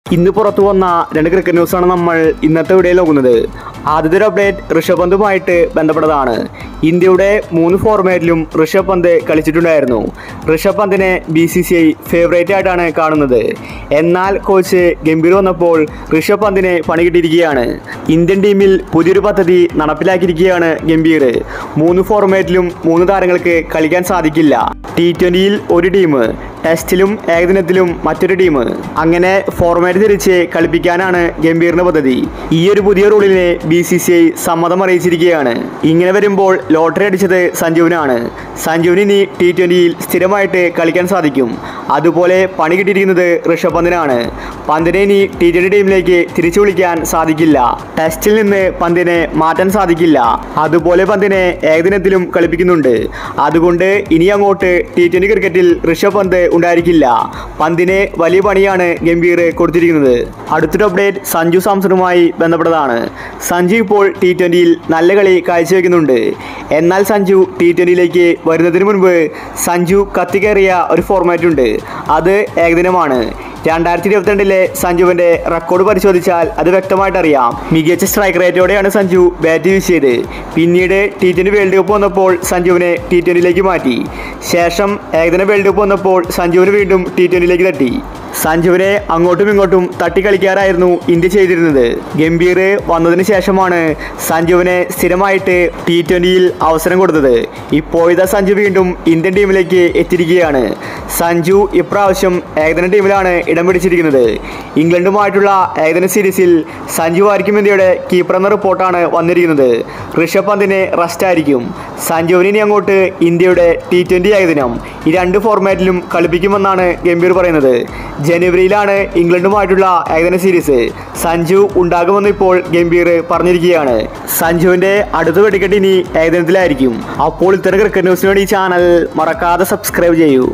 ഇന്ന് പുറത്തു വന്ന രണ്ട് ക്രിക്കറ്റ് ന്യൂസാണ് നമ്മൾ ഇന്നത്തെ വീഡിയോയിൽ നോക്കുന്നത് ആദ്യത്തെ ഒരു അപ്ഡേറ്റ് ഋഷഭ് പന്തുമായിട്ട് ബന്ധപ്പെട്ടതാണ് ഇന്ത്യയുടെ മൂന്ന് ഫോർമാറ്റിലും ഋഷഭ് പന്ത് കളിച്ചിട്ടുണ്ടായിരുന്നു ഋഷഭ് പന്തിനെ B C C I favourite ആയിട്ടാണ് കാണുന്നത് എന്നാൽ കോച്ച് ഗംഭീർ വന്നപ്പോൾ ഋഷഭ് പന്തിനെ പണി കിട്ടിയിരിക്കുകയാണ് ഇന്ത്യൻ ടീമിൽ പുതിയൊരു പദ്ധതി നടപ്പിലാക്കിയിരിക്കുകയാണ് ഗംഭീർ മൂന്ന് ഫോർമാറ്റിലും മൂന്ന് താരങ്ങൾക്ക് കളിക്കാൻ സാധിക്കില്ല ടി ട്വൻ്റിയിൽ ഒരു ടീം ടെസ്റ്റിലും ഏകദിനത്തിലും മറ്റൊരു ടീം അങ്ങനെ ഫോർമാറ്റ് തിരിച്ച് കളിപ്പിക്കാനാണ് ഗംഭീറിന്റെ പദ്ധതി ഈ ഒരു പുതിയ റൂളിനെ ബി സി സി ഐ സമ്മതം അറിയിച്ചിരിക്കുകയാണ് ഇങ്ങനെ വരുമ്പോൾ ലോട്ടറി അടിച്ചത് സഞ്ജുവിനാണ് സഞ്ജുവിന് ഇനി ടി ട്വൻ്റിയിൽ സ്ഥിരമായിട്ട് കളിക്കാൻ സാധിക്കും അതുപോലെ പണി കിട്ടിയിരിക്കുന്നത് ഋഷഭ് പന്തിനാണ് പന്തിനെ ഇനി ടി ട്വൻ്റി ടീമിലേക്ക് തിരിച്ചു വിളിക്കാൻ സാധിക്കില്ല ടെസ്റ്റിൽ നിന്ന് പന്തിനെ മാറ്റാൻ സാധിക്കില്ല അതുപോലെ പന്തിനെ ഏകദിനത്തിലും കളിപ്പിക്കുന്നുണ്ട് അതുകൊണ്ട് ഇനി അങ്ങോട്ട് ടി ട്വൻ്റി ക്രിക്കറ്റിൽ ഋഷഭ് പന്ത് ഉണ്ടായിരിക്കില്ല പന്തിന് വലിയ പണിയാണ് ഗംഭീർ കൊടുത്തിരിക്കുന്നത് അടുത്തൊരു അപ്ഡേറ്റ് സഞ്ജു സാംസണുമായി ബന്ധപ്പെട്ടതാണ് സഞ്ജു ഇപ്പോൾ ടി ട്വൻ്റിയിൽ നല്ല കളി കാഴ്ചവെക്കുന്നുണ്ട് എന്നാൽ സഞ്ജു ടി ട്വൻ്റിയിലേക്ക് വരുന്നതിന് മുൻപ് സഞ്ജു കത്തിക്കേറിയ ഒരു ഫോർമാറ്റ് ഉണ്ട് അത് ഏകദിനമാണ് രണ്ടായിരത്തി ഇരുപത്തിരണ്ടിലെ സഞ്ജുവിന്റെ റെക്കോർഡ് പരിശോധിച്ചാൽ അത് വ്യക്തമായിട്ട് അറിയാം മികച്ച സ്ട്രൈക്ക് റേറ്റോടെയാണ് സഞ്ജു ബാറ്റ് വീശിയത് പിന്നീട് ടി ട്വന്റി വേൾഡ് കപ്പ് വന്നപ്പോൾ സഞ്ജുവിനെ ടി ട്വന്റിയിലേക്ക് മാറ്റി ശേഷം ഏകദിന വേൾഡ് കപ്പ് വന്നപ്പോൾ സഞ്ജുവിന് വീണ്ടും ടി ട്വന്റിയിലേക്ക് തട്ടി സഞ്ജുവിനെ അങ്ങോട്ടും ഇങ്ങോട്ടും തട്ടി കളിക്കാറായിരുന്നു ഇന്ത്യ ചെയ്തിരുന്നത് ഗംഭീർ വന്നതിന് ശേഷമാണ് സഞ്ജുവിനെ സ്ഥിരമായിട്ട് ടി ട്വൻ്റിയിൽ അവസരം കൊടുത്തത് ഇപ്പോഴത്തെ സഞ്ജു വീണ്ടും ഇന്ത്യൻ ടീമിലേക്ക് എത്തിയിരിക്കുകയാണ് സഞ്ജു ഇപ്രാവശ്യം ഏകദിന ടീമിലാണ് ഇടം പിടിച്ചിരിക്കുന്നത് ഇംഗ്ലണ്ടുമായിട്ടുള്ള ഏകദിന സീരീസിൽ സഞ്ജു ആയിരിക്കും ഇന്ത്യയുടെ കീപ്പർ എന്ന റിപ്പോർട്ടാണ് വന്നിരിക്കുന്നത് ഋഷഭ് പന്തിന് റെസ്റ്റ് ആയിരിക്കും സഞ്ജുവിനെ ഇനി അങ്ങോട്ട് ഇന്ത്യയുടെ ടി ട്വൻ്റി ഏകദിനം ഈ രണ്ട് ഫോർമാറ്റിലും കളിപ്പിക്കുമെന്നാണ് ഗംഭീർ പറയുന്നത് ജനുവരിയിലാണ് ഇംഗ്ലണ്ടുമായിട്ടുള്ള ഏകദിന സീരീസ് സഞ്ജു ഉണ്ടാകുമെന്ന് ഇപ്പോൾ ഗംഭീർ പറഞ്ഞിരിക്കുകയാണ് സഞ്ജുവിന്റെ അടുത്ത വെടിക്കെട്ട് ഇനി ഏകദിനത്തിലായിരിക്കും അപ്പോൾ ഇത്തരം ക്രിക്കറ്റ് ന്യൂസിന് വേണ്ടി ഈ ചാനൽ മറക്കാതെ സബ്സ്ക്രൈബ് ചെയ്യൂ